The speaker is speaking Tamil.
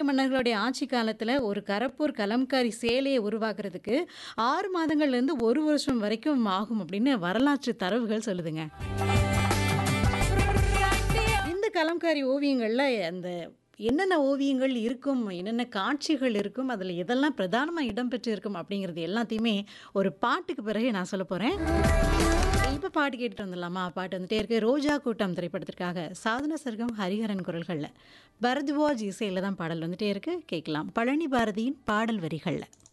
மன்னர்களுடைய ஆட்சி காலத்தில் ஒரு கரப்பூர் கலம்காரி சேலையை உருவாக்குறதுக்கு ஆறு மாதங்கள்லேருந்து ஒரு வருஷம் வரைக்கும் ஆகும் அப்படின்னு வரலாற்று தரவுகள் சொல்லுதுங்க இந்த கலம்காரி ஓவியங்களில் அந்த என்னென்ன ஓவியங்கள் இருக்கும் என்னென்ன காட்சிகள் இருக்கும் அதில் எதெல்லாம் பிரதானமாக இடம்பெற்று இருக்கும் அப்படிங்கிறது எல்லாத்தையுமே ஒரு பாட்டுக்கு பிறகு நான் சொல்ல போகிறேன் இப்போ பாட்டு கேட்டுட்டு வந்துடலாமா பாட்டு வந்துட்டே இருக்கு ரோஜா கூட்டம் திரைப்படத்திற்காக சாதன சர்க்கம் ஹரிஹரன் குரல்களில் பரத்வாஜ் இசையில் தான் பாடல் வந்துட்டே இருக்கு கேட்கலாம் பழனி பாரதியின் பாடல் வரிகளில்